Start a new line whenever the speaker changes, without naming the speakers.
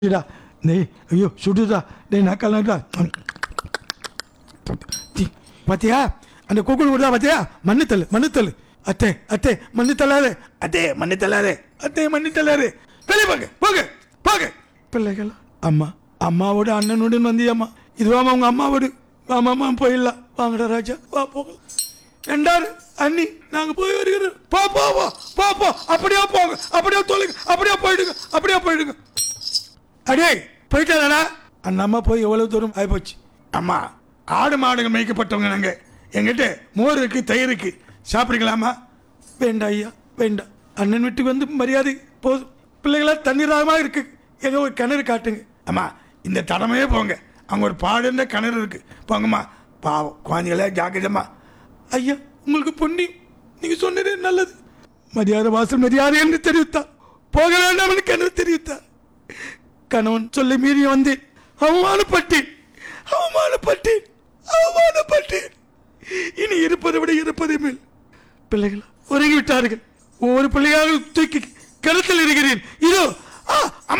டா டேய் ஐயோ சுடுதா டேய் நக்கலடா பாத்தியா அந்த குக்குள் விடுதா பாத்தியா மண்ணு தள்ளு மண்ணு தள்ளு அத்தே அத்தே மண்ணு தள்ளாரு அத்தே மண்ணு தள்ளாரு அத்தே மண்ணு தள்ளாரு வெளியே போங்க போங்க போங்க பிள்ளைகளா அம்மா அம்மாவோட அண்ணனுடன் வந்தியம்மா இதுவாமா உங்க அம்மாவோடு வாமாம்மா போயிடலாம் வாங்கடா ராஜா வா போகலாம் ரெண்டாரு அண்ணி நாங்க போய் வருகிறோம் போ போ போ போ போ அப்படியே போங்க அப்படியே தொலைங்க அப்படியே போயிடுங்க அப்படியே போயிடுங்க அடே போயிட்டாடா அந்த அம்மா போய் எவ்வளவு தூரம் ஆயிப்போச்சு அம்மா ஆடு மாடுகள் மேய்க்கப்பட்டவங்க நாங்க எங்கிட்ட மோர் இருக்கு தயிர் இருக்கு சாப்பிடுங்களாமா வேண்டாம் ஐயா வேண்டாம் அண்ணன் வீட்டுக்கு வந்து மரியாதை போதும் பிள்ளைகளா தண்ணீராகமா இருக்கு எங்க ஒரு கிணறு காட்டுங்க அம்மா இந்த தடமையே போங்க அங்க ஒரு பாடுன்ற கிணறு இருக்கு போங்கம்மா பாவம் குழந்தைகளே ஜாக்கிரதம்மா ஐயா உங்களுக்கு புண்ணியம் நீங்க சொன்னதே நல்லது மரியாதை வாசல் மரியாதை என்று தெரிவித்தார் போக வேண்டாம் என்று கிணறு தெரிவித்தார் கணவன் சொல்லி மீறி வந்தேன் அவமானப்பட்டேன் அவமானப்பட்டேன் அவமானப்பட்டேன் இனி இருப்பதை விட இருப்பதை மேல் பிள்ளைகள் உறங்கி விட்டார்கள் ஒவ்வொரு பிள்ளையாக தூக்கி கிணத்தில் இருக்கிறேன் இதோ ஆ, அம்மா